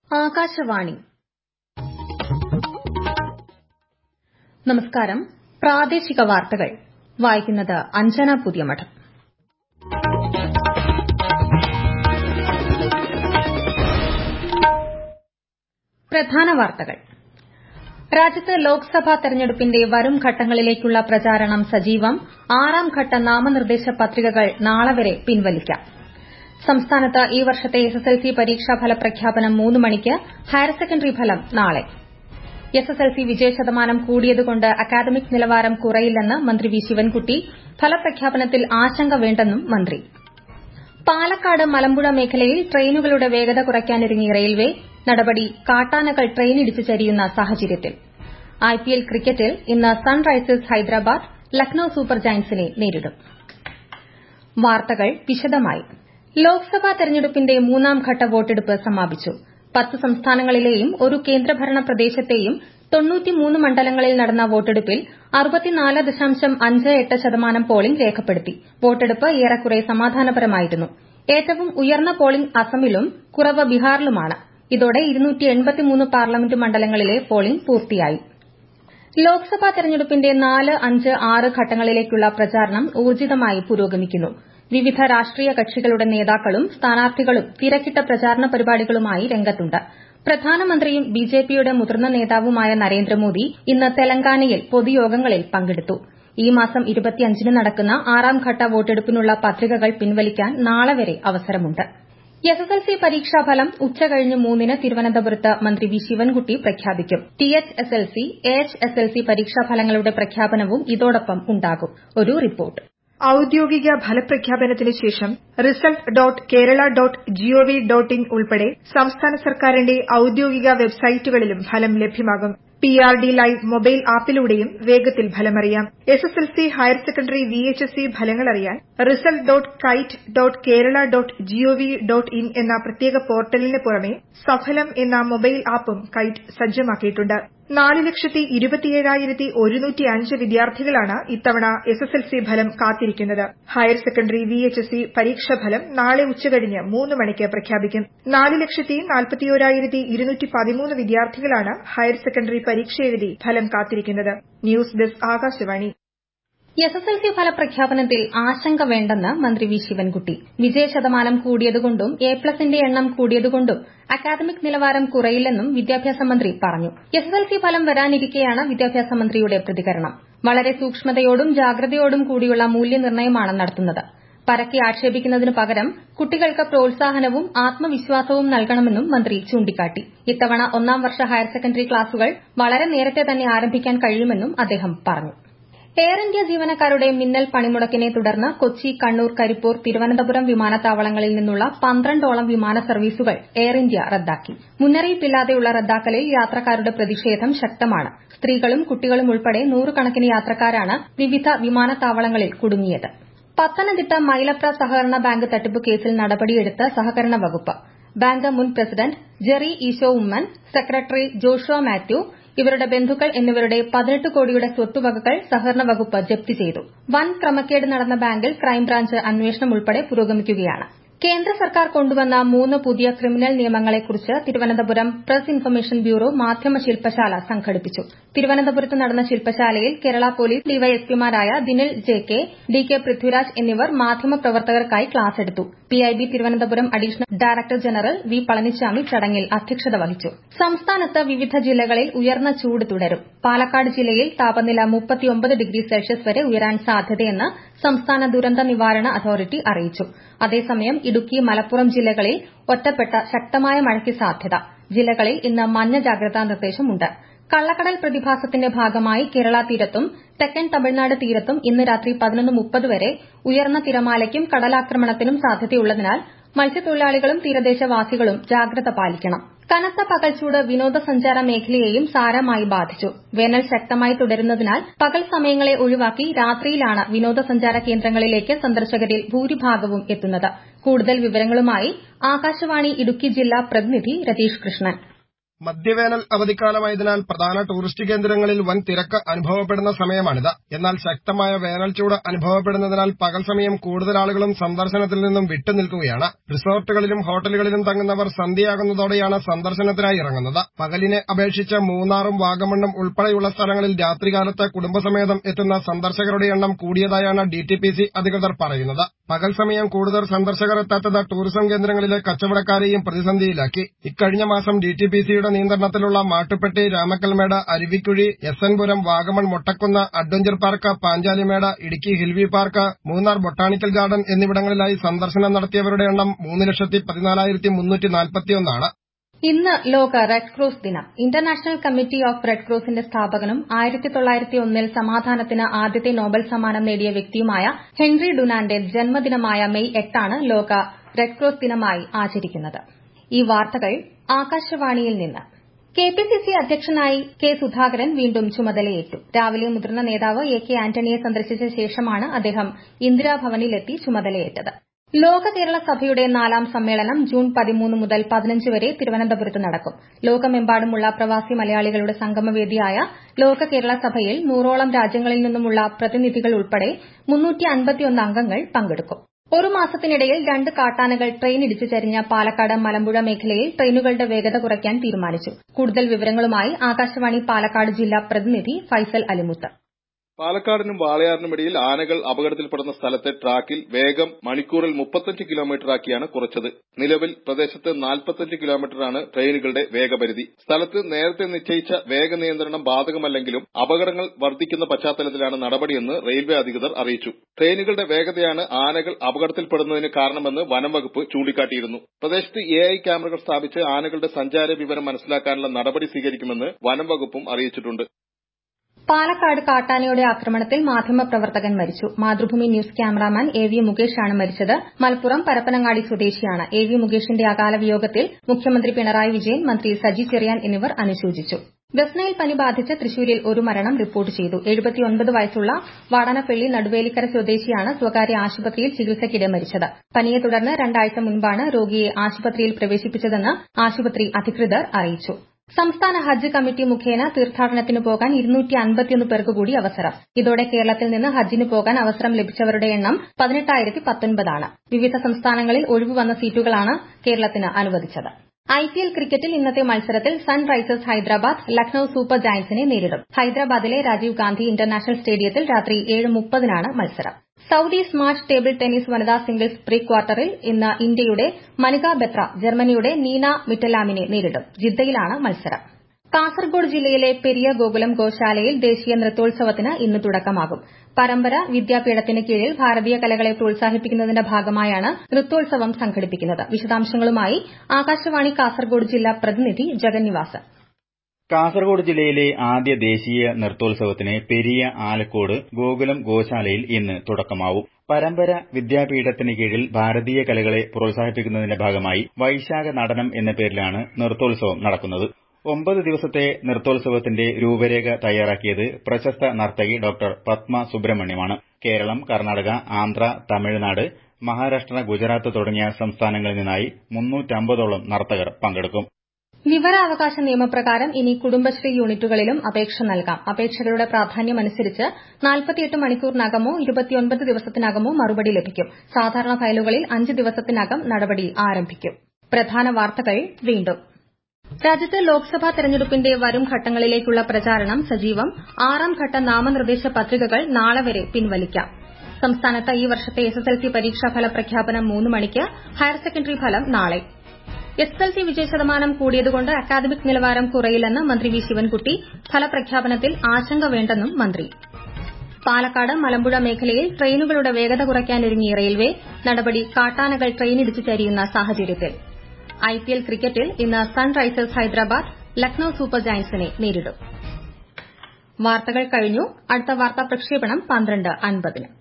ആകാശവാണി നമസ്കാരം പ്രാദേശിക വാർത്തകൾ വായിക്കുന്നത് അഞ്ജന പുതിയമഠം പ്രധാന വാർത്തകൾ രാജ്യത്ത് ലോക്സഭാ തെരഞ്ഞെടുപ്പിന്റെ വരും ഘട്ടങ്ങളിലേക്കുള്ള പ്രചാരണം സജീവം ആറാം ഘട്ട നാമനിർദ്ദേശ പത്രികകൾ നാളെ വരെ പിൻവലിക്കാം സംസ്ഥാനത്ത് ഈ വർഷത്തെ എസ്എസ്എൽസി പരീക്ഷാ ഫലപ്രഖ്യാപനം മൂന്ന് മണിക്ക് ഹയർ സെക്കൻഡറി ഫലം നാളെ എസ്എസ്എൽസി വിജയശതമാനം കൂടിയതുകൊണ്ട് അക്കാദമിക് നിലവാരം കുറയില്ലെന്ന് മന്ത്രി വി ശിവൻകുട്ടി ഫലപ്രഖ്യാപനത്തിൽ ആശങ്ക വേണ്ടെന്നും മന്ത്രി പാലക്കാട് മലമ്പുഴ മേഖലയിൽ ട്രെയിനുകളുടെ വേഗത കുറയ്ക്കാനൊരുങ്ങി റെയിൽവേ നടപടി കാട്ടാനകൾ ട്രെയിനിടിച്ച് ചരിയുന്ന സാഹചര്യത്തിൽ ഐപിഎൽ ക്രിക്കറ്റിൽ ഇന്ന് സൺറൈസേഴ്സ് ഹൈദരാബാദ് ലക്നൌ സൂപ്പർ ജയന്റ്സിനെ നേരിടും വാർത്തകൾ വിശദമായി ലോക്സഭാ തെരഞ്ഞെടുപ്പിന്റെ മൂന്നാം ഘട്ട വോട്ടെടുപ്പ് സമാപിച്ചു പത്ത് സംസ്ഥാനങ്ങളിലെയും ഒരു കേന്ദ്രഭരണ പ്രദേശത്തെയും തൊണ്ണൂറ്റിമൂന്ന് മണ്ഡലങ്ങളിൽ നടന്ന വോട്ടെടുപ്പിൽ അറുപത്തിനാല് ദശാംശം അഞ്ച് എട്ട് ശതമാനം പോളിംഗ് രേഖപ്പെടുത്തി വോട്ടെടുപ്പ് ഏറെക്കുറെ സമാധാനപരമായിരുന്നു ഏറ്റവും ഉയർന്ന പോളിംഗ് അസമിലും കുറവ് ബീഹാറിലുമാണ് ഇതോടെ പാർലമെന്റ് മണ്ഡലങ്ങളിലെ പോളിംഗ് പൂർത്തിയായി ലോക്സഭാ തെരഞ്ഞെടുപ്പിന്റെ നാല് അഞ്ച് ആറ് ഘട്ടങ്ങളിലേക്കുള്ള പ്രചാരണം ഊർജ്ജിതമായി പുരോഗമിക്കുന്നു വിവിധ രാഷ്ട്രീയ കക്ഷികളുടെ നേതാക്കളും സ്ഥാനാർത്ഥികളും തിരക്കിട്ട പ്രചാരണ പരിപാടികളുമായി രംഗത്തുണ്ട് പ്രധാനമന്ത്രിയും ബിജെപിയുടെ മുതിർന്ന നേതാവുമായ നരേന്ദ്രമോദി ഇന്ന് തെലങ്കാനയിൽ പൊതുയോഗങ്ങളിൽ പങ്കെടുത്തു ഈ മാസം ന് നടക്കുന്ന ആറാം ഘട്ട വോട്ടെടുപ്പിനുള്ള പത്രികകൾ പിൻവലിക്കാൻ നാളെ വരെ അവസരമുണ്ട് എസ്എസ്എൽസി പരീക്ഷാഫലം ഉച്ചകഴിഞ്ഞ് മൂന്നിന് തിരുവനന്തപുരത്ത് മന്ത്രി വി ശിവൻകുട്ടി പ്രഖ്യാപിക്കും ടിഎച്ച്എസ്എൽസി എഎച്ച്എസ്എൽസി പരീക്ഷാഫലങ്ങളുടെ പ്രഖ്യാപനവും ഇതോടൊപ്പം ഉണ്ടാകും ഒരു റിപ്പോർട്ട് ഔദ്യോഗിക ഫലപ്രഖ്യാപനത്തിന് ശേഷം result dot Kerala dot G O V dot in ഉൾപ്പെടെ സംസ്ഥാന സർക്കാരിന്റെ ഔദ്യോഗിക വെബ്സൈറ്റുകളിലും ഫലം ലഭ്യമാകും പിആർഡി ലൈവ് മൊബൈൽ ആപ്പിലൂടെയും വേഗത്തിൽ ഫലമറിയാം എസ്എസ്എൽസി ഹയർ സെക്കൻഡറി വിഎച്ച്എസ്ഇ ഫലങ്ങളറിയാൻ result dot kite dot Kerala dot G O V dot V dot പ്രത്യേക പോർട്ടലിന് പുറമെ സഫലം എന്ന മൊബൈൽ ആപ്പും കൈറ്റ് സജ്ജമാക്കിയിട്ടുണ്ട് നാല് ലക്ഷത്തി ഇരുപത്തിയേഴായിരത്തി ഒരുന്നൂറ്റി അഞ്ച് വിദ്യാർത്ഥികളാണ് ഇത്തവണ എസ്എസ്എൽസി ഫലം കാത്തിരിക്കുന്നത് ഹയർ സെക്കൻഡറി വിഎച്ച്എസ്ഇ പരീക്ഷാഫലം നാളെ ഉച്ചകഴിഞ്ഞ് മൂന്ന് മണിക്ക് പ്രഖ്യാപിക്കും നാല് ലക്ഷത്തി നാൽപ്പത്തിയോരായിരത്തി ഇരുന്നൂറ്റി പതിമൂന്ന് വിദ്യാർത്ഥികളാണ് ഹയർ സെക്കൻഡറി പരീക്ഷ എഴുതി ഫലം കാത്തിരിക്കുന്നത് ന്യൂസ് ഡെസ്ക് ആകാശവാണി എസ്എസ്എൽസി ഫലപ്രഖ്യാപനത്തിൽ ആശങ്ക വേണ്ടെന്ന് മന്ത്രി വി ശിവൻകുട്ടി വിജയശതമാനം കൂടിയതുകൊണ്ടും എ പ്ലസിന്റെ എണ്ണം കൂടിയതുകൊണ്ടും അക്കാദമിക് നിലവാരം കുറയില്ലെന്നും വിദ്യാഭ്യാസ മന്ത്രി പറഞ്ഞു എസ്എസ്എൽസി ഫലം വരാനിരിക്കെയാണ് വിദ്യാഭ്യാസ മന്ത്രിയുടെ പ്രതികരണം വളരെ സൂക്ഷ്മതയോടും ജാഗ്രതയോടും കൂടിയുള്ള മൂല്യനിർണ്ണയമാണ് നടത്തുന്നത് പരക്കെ ആക്ഷേപിക്കുന്നതിനു പകരം കുട്ടികൾക്ക് പ്രോത്സാഹനവും ആത്മവിശ്വാസവും നൽകണമെന്നും മന്ത്രി ചൂണ്ടിക്കാട്ടി ഇത്തവണ ഒന്നാം വർഷ ഹയർ സെക്കൻഡറി ക്ലാസുകൾ വളരെ നേരത്തെ തന്നെ ആരംഭിക്കാൻ കഴിയുമെന്നും അദ്ദേഹം പറഞ്ഞു എയർ ഇന്ത്യ ജീവനക്കാരുടെ മിന്നൽ പണിമുടക്കിനെ തുടർന്ന് കൊച്ചി കണ്ണൂർ കരിപ്പൂർ തിരുവനന്തപുരം വിമാനത്താവളങ്ങളിൽ നിന്നുള്ള പന്ത്രണ്ടോളം വിമാന സർവീസുകൾ എയർ ഇന്ത്യ റദ്ദാക്കി മുന്നറിയിപ്പില്ലാതെയുള്ള റദ്ദാക്കലിൽ യാത്രക്കാരുടെ പ്രതിഷേധം ശക്തമാണ് സ്ത്രീകളും കുട്ടികളും ഉൾപ്പെടെ നൂറുകണക്കിന് യാത്രക്കാരാണ് വിവിധ വിമാനത്താവളങ്ങളിൽ കുടുങ്ങിയത് പത്തനംതിട്ട മൈലപ്ര സഹകരണ ബാങ്ക് തട്ടിപ്പ് കേസിൽ നടപടിയെടുത്ത് സഹകരണ വകുപ്പ് ബാങ്ക് മുൻ പ്രസിഡന്റ് ജെറി ഈശോ ഉമ്മൻ സെക്രട്ടറി ജോഷുവ മാത്യു ഇവരുടെ ബന്ധുക്കൾ എന്നിവരുടെ പതിനെട്ട് കോടിയുടെ സ്വത്തുവകകൾ സഹകരണ വകുപ്പ് ജപ്തി ചെയ്തു വൻ ക്രമക്കേട് നടന്ന ബാങ്കിൽ ക്രൈംബ്രാഞ്ച് അന്വേഷണം ഉൾപ്പെടെ പുരോഗമിക്കുകയാണ് കേന്ദ്ര സർക്കാർ കൊണ്ടുവന്ന മൂന്ന് പുതിയ ക്രിമിനൽ നിയമങ്ങളെക്കുറിച്ച് തിരുവനന്തപുരം പ്രസ് ഇൻഫർമേഷൻ ബ്യൂറോ മാധ്യമ ശില്പശാല സംഘടിപ്പിച്ചു തിരുവനന്തപുരത്ത് നടന്ന ശില്പശാലയിൽ കേരള പോലീസ് ഡിവൈഎസ്പിമാരായ Dinil J K D K Prithviraj എന്നിവർ മാധ്യമപ്രവർത്തകർക്കായി ക്ലാസ് എടുത്തു PIB Thiruvananthapuram additional director general V Palanichami ചടങ്ങിൽ അധ്യക്ഷത വഹിച്ചു സംസ്ഥാനത്ത് വിവിധ ജില്ലകളിൽ ഉയർന്ന ചൂട് തുടരും പാലക്കാട് ജില്ലയിൽ താപനില ഡിഗ്രി സെൽഷ്യസ് വരെ ഉയരാൻ സാധ്യതയെന്ന് സംസ്ഥാന ദുരന്ത നിവാരണ അതോറിറ്റി അറിയിച്ചു അതേസമയം ഇടുക്കി മലപ്പുറം ജില്ലകളിൽ ഒറ്റപ്പെട്ട ശക്തമായ മഴയ്ക്ക് സാധ്യത ജില്ലകളിൽ ഇന്ന് മഞ്ഞ ജാഗ്രതാ നിർദ്ദേശമുണ്ട് കള്ളക്കടൽ പ്രതിഭാസത്തിന്റെ ഭാഗമായി കേരള തീരത്തും തെക്കൻ തമിഴ്നാട് തീരത്തും ഇന്ന് രാത്രി വരെ ഉയർന്ന തിരമാലയ്ക്കും കടലാക്രമണത്തിനും സാധ്യതയുള്ളതിനാൽ മത്സ്യത്തൊഴിലാളികളും തീരദേശവാസികളും ജാഗ്രത പാലിക്കണം കനത്ത പകൽച്ചൂട് വിനോദസഞ്ചാര മേഖലയെയും സാരമായി ബാധിച്ചു വേനൽ ശക്തമായി തുടരുന്നതിനാൽ പകൽ സമയങ്ങളെ ഒഴിവാക്കി രാത്രിയിലാണ് വിനോദസഞ്ചാര കേന്ദ്രങ്ങളിലേക്ക് സന്ദർശകരിൽ ഭൂരിഭാഗവും എത്തുന്നത് കൂടുതൽ വിവരങ്ങളുമായി ആകാശവാണി ഇടുക്കി ജില്ലാ പ്രതിനിധി രതീഷ് കൃഷ്ണൻ മധ്യവേനൽ അവധിക്കാലമായതിനാൽ പ്രധാന ടൂറിസ്റ്റ് കേന്ദ്രങ്ങളിൽ വൻ തിരക്ക് അനുഭവപ്പെടുന്ന സമയമാണിത് എന്നാൽ ശക്തമായ വേനൽച്ചൂട് അനുഭവപ്പെടുന്നതിനാൽ പകൽ സമയം കൂടുതൽ ആളുകളും സന്ദർശനത്തിൽ നിന്നും വിട്ടുനിൽക്കുകയാണ് റിസോർട്ടുകളിലും ഹോട്ടലുകളിലും തങ്ങുന്നവർ സന്ധ്യയാകുന്നതോടെയാണ് സന്ദർശനത്തിനായി ഇറങ്ങുന്നത് പകലിനെ അപേക്ഷിച്ച് മൂന്നാറും വാഗമണ്ണും ഉൾപ്പെടെയുള്ള സ്ഥലങ്ങളിൽ രാത്രികാലത്ത് കുടുംബസമേതം എത്തുന്ന സന്ദർശകരുടെ എണ്ണം കൂടിയതായാണ് ഡിടിപിസി അധികൃതർ പറയുന്നത് പകൽ സമയം കൂടുതൽ സന്ദർശകർ എത്താത്തത് ടൂറിസം കേന്ദ്രങ്ങളിലെ കച്ചവടക്കാരെയും പ്രതിസന്ധിയിലാക്കി ഇക്കഴിഞ്ഞ മാസം ഡിടിപിസിയുടെ നിയന്ത്രണത്തിലുള്ള Mattupetty Ramakkalmedu Aruvikkuzhi S N Puram Vagamon Mottakkunnu adventure park Panchalimedu Idukki hill view park Munnar botanical garden എന്നിവിടങ്ങളിലായി സന്ദർശനം നടത്തിയവരുടെ എണ്ണം മൂന്ന് ലക്ഷത്തി പതിനാലായിരത്തി മുന്നൂറ്റി നാൽപ്പത്തിയൊന്നാണ് ഇന്ന് ലോക റെഡ് ക്രോസ് ദിനം ഇന്റർനാഷണൽ കമ്മിറ്റി ഓഫ് റെഡ് ക്രോസിന്റെ സ്ഥാപകനും ആയിരത്തി തൊള്ളായിരത്തി ഒന്നിൽ സമാധാനത്തിന് ആദ്യത്തെ നോബൽ സമ്മാനം നേടിയ വ്യക്തിയുമായ ഹെൻറി ഡുനാന്റെ ജന്മദിനമായ മെയ് എട്ടാണ് ലോക റെഡ് ക്രോസ് ദിനമായി ആചരിക്കുന്നത് ഈ വാർത്തകൾ ആകാശവാണിയിൽ നിന്ന് കെപിസിസി അധ്യക്ഷനായി കെ സുധാകരൻ വീണ്ടും ചുമതലയേറ്റു രാവിലെ മുതിർന്ന നേതാവ് എ കെ ആന്റണിയെ സന്ദർശിച്ച ശേഷമാണ് അദ്ദേഹം ഇന്ദിരാഭവനിലെത്തി ചുമതലയേറ്റത് ലോക കേരള സഭയുടെ നാലാം സമ്മേളനം ജൂൺ പതിമൂന്ന് മുതൽ പതിനഞ്ച് വരെ തിരുവനന്തപുരത്ത് നടക്കും ലോകമെമ്പാടുമുള്ള പ്രവാസി മലയാളികളുടെ സംഗമവേദിയായ ലോക കേരള സഭയിൽ നൂറോളം രാജ്യങ്ങളിൽ നിന്നുമുള്ള പ്രതിനിധികൾ ഉൾപ്പെടെ അംഗങ്ങൾ പങ്കെടുക്കും ഒരു മാസത്തിനിടയിൽ രണ്ട് കാട്ടാനകൾ ട്രെയിനിടിച്ച് ചരിഞ്ഞ പാലക്കാട് മലമ്പുഴ മേഖലയിൽ ട്രെയിനുകളുടെ വേഗത കുറയ്ക്കാൻ തീരുമാനിച്ചു കൂടുതൽ വിവരങ്ങളുമായി ആകാശവാണി പാലക്കാട് ജില്ലാ പ്രതിനിധി ഫൈസൽ അലിമുത്ത് പാലക്കാടിനും വാളയാറിനുമിടയിൽ ആനകൾ അപകടത്തിൽപ്പെടുന്ന സ്ഥലത്തെ ട്രാക്കിൽ വേഗം മണിക്കൂറിൽ മുപ്പത്തഞ്ച് കിലോമീറ്ററാക്കിയാണ് കുറച്ചത് നിലവിൽ പ്രദേശത്ത് നാൽപ്പത്തഞ്ച് കിലോമീറ്ററാണ് ട്രെയിനുകളുടെ വേഗപരിധി സ്ഥലത്ത് നേരത്തെ നിശ്ചയിച്ച വേഗ നിയന്ത്രണം ബാധകമല്ലെങ്കിലും അപകടങ്ങൾ വർദ്ധിക്കുന്ന പശ്ചാത്തലത്തിലാണ് നടപടിയെന്ന് റെയിൽവേ അധികൃതർ അറിയിച്ചു ട്രെയിനുകളുടെ വേഗതയാണ് ആനകൾ അപകടത്തിൽപ്പെടുന്നതിന് കാരണമെന്ന് വനം വകുപ്പ് ചൂണ്ടിക്കാട്ടിയിരുന്നു പ്രദേശത്ത് എ ഐ ക്യാമറകൾ സ്ഥാപിച്ച് ആനകളുടെ സഞ്ചാര വിവരം മനസ്സിലാക്കാനുള്ള നടപടി സ്വീകരിക്കുമെന്ന് വനം വകുപ്പും അറിയിച്ചിട്ടുണ്ട് പാലക്കാട് കാട്ടാനയുടെ ആക്രമണത്തിൽ മാധ്യമപ്രവർത്തകൻ മരിച്ചു Mathrubhumi news cameraman A V മുകേഷാണ് മരിച്ചത് മലപ്പുറം പരപ്പനങ്ങാടി സ്വദേശിയാണ് എ വി മുകേഷിന്റെ അകാല വിയോഗത്തിൽ മുഖ്യമന്ത്രി പിണറായി വിജയൻ മന്ത്രി സജി ചെറിയാൻ എന്നിവർ അനുശോചിച്ചു വെസ്റ്റ്നൈൽ പനി ബാധിച്ച് തൃശൂരിൽ ഒരു മരണം റിപ്പോർട്ട് ചെയ്തു എഴുപത്തിയൊൻപത് വയസ്സുള്ള വാടനപ്പള്ളി നടുവേലിക്കര സ്വദേശിയാണ് സ്വകാര്യ ആശുപത്രിയിൽ ചികിത്സയ്ക്കിടെ മരിച്ചത് പനിയെ തുടർന്ന് രണ്ടാഴ്ച മുൻപാണ് രോഗിയെ ആശുപത്രിയിൽ പ്രവേശിപ്പിച്ചതെന്ന് ആശുപത്രി അധികൃതർ അറിയിച്ചു സംസ്ഥാന ഹജ്ജ് കമ്മിറ്റി മുഖേന തീർത്ഥാടനത്തിന് പോകാൻ പേർക്ക് കൂടി അവസരം ഇതോടെ കേരളത്തിൽ നിന്ന് ഹജ്ജിന് പോകാൻ അവസരം ലഭിച്ചവരുടെ എണ്ണം പതിനെട്ടായിരത്തി പത്തൊൻപതാണ് വിവിധ സംസ്ഥാനങ്ങളിൽ ഒഴിവ് വന്ന സീറ്റുകളാണ് കേരളത്തിന് അനുവദിച്ചത് ഐപിഎൽ ക്രിക്കറ്റിൽ ഇന്നത്തെ മത്സരത്തിൽ സൺറൈസേഴ്സ് ഹൈദരാബാദ് ലക്നൌ സൂപ്പർ ജയന്റ്സിനെ നേരിടും ഹൈദരാബാദിലെ രാജീവ് ഗാന്ധി ഇന്റർനാഷണൽ സ്റ്റേഡിയത്തിൽ രാത്രി ഏഴ് മുപ്പതിനാണ് മത്സരം സൌദി സ്മാഷ് ടേബിൾ ടെന്നീസ് വനിതാ സിംഗിൾസ് പ്രീ ക്വാർട്ടറിൽ ഇന്ന് ഇന്ത്യയുടെ മനിക ബെത്ര ജർമ്മനിയുടെ നീന മിറ്റലാമിനെ നേരിടും ജിദ്ദയിലാണ് മത്സരം കാസർഗോഡ് ജില്ലയിലെ പെരിയ ഗോകുലം ഗോശാലയിൽ ദേശീയ നൃത്തോത്സവത്തിന് ഇന്ന് തുടക്കമാകും പരമ്പര വിദ്യാപീഠത്തിന് കീഴിൽ ഭാരതീയ കലകളെ പ്രോത്സാഹിപ്പിക്കുന്നതിന്റെ ഭാഗമായാണ് നൃത്തോത്സവം സംഘടിപ്പിക്കുന്നത് വിശദാംശങ്ങളുമായി ആകാശവാണി കാസർഗോഡ് ജില്ലാ പ്രതിനിധി ജഗന്നിവാസൻ കാസർഗോഡ് ജില്ലയിലെ ആദ്യ ദേശീയ നൃത്തോത്സവത്തിന് പെരിയ ആലക്കോട് ഗോകുലം ഗോശാലയിൽ ഇന്ന് തുടക്കമാവും പരമ്പര വിദ്യാപീഠത്തിന് കീഴിൽ ഭാരതീയ കലകളെ പ്രോത്സാഹിപ്പിക്കുന്നതിന്റെ ഭാഗമായി വൈശാഖ നടനം എന്ന പേരിലാണ് നൃത്തോത്സവം നടക്കുന്നത് ഒമ്പത് ദിവസത്തെ നൃത്തോത്സവത്തിന്റെ രൂപരേഖ തയ്യാറാക്കിയത് പ്രശസ്ത നർത്തകി ഡോക്ടർ പത്മ സുബ്രഹ്മണ്യമാണ് കേരളം കർണാടക ആന്ധ്ര തമിഴ്നാട് മഹാരാഷ്ട്ര ഗുജറാത്ത് തുടങ്ങിയ സംസ്ഥാനങ്ങളിൽ നിന്നായി മുന്നൂറ്റമ്പതോളം നർത്തകർ പങ്കെടുക്കും വിവരാവകാശ നിയമപ്രകാരം ഇനി കുടുംബശ്രീ യൂണിറ്റുകളിലും അപേക്ഷ നൽകാം അപേക്ഷകളുടെ പ്രാധാന്യമനുസരിച്ച് നാൽപ്പത്തിയെട്ട് മണിക്കൂറിനകമോ ഇരുപത്തിയൊൻപത് ദിവസത്തിനകമോ മറുപടി ലഭിക്കും സാധാരണ ഫയലുകളിൽ അഞ്ച് ദിവസത്തിനകം നടപടി ആരംഭിക്കും പ്രധാന വാർത്തകൾ വീണ്ടും രാജ്യത്ത് ലോക്സഭാ തെരഞ്ഞെടുപ്പിന്റെ വരും ഘട്ടങ്ങളിലേക്കുള്ള പ്രചാരണം സജീവം ആറാം ഘട്ട നാമനിർദ്ദേശ പത്രികകൾ നാളെ വരെ പിൻവലിക്കാം സംസ്ഥാനത്ത് ഈ വർഷത്തെ എസ്എസ്എൽസി പരീക്ഷാ ഫല പ്രഖ്യാപനം മൂന്ന് മണിക്ക് ഹയർ സെക്കൻഡറി ഫലം നാളെ എസ്എസ്എൽസി വിജയശതമാനം കൂടിയതുകൊണ്ട് അക്കാദമിക് നിലവാരം കുറയില്ലെന്ന് മന്ത്രി വി ശിവൻകുട്ടി ഫലപ്രഖ്യാപനത്തിൽ ആശങ്ക വേണ്ടെന്നും മന്ത്രി പാലക്കാട് മലമ്പുഴ മേഖലയിൽ ട്രെയിനുകളുടെ വേഗത കുറയ്ക്കാനൊരുങ്ങി റെയിൽവേ നടപടി കാട്ടാനകൾ ട്രെയിനിടിച്ച് ചരിയുന്ന സാഹചര്യത്തിൽ ഐപിഎൽ ക്രിക്കറ്റിൽ ഇന്ന് സൺറൈസേഴ്സ് ഹൈദരാബാദ് ലക്നൌ സൂപ്പർ ജയന്റ്സിനെ നേരിടും വാർത്തകൾ കഴിഞ്ഞു അടുത്ത വാർത്താ പ്രക്ഷേപണം പന്ത്രണ്ട് അൻപതിന്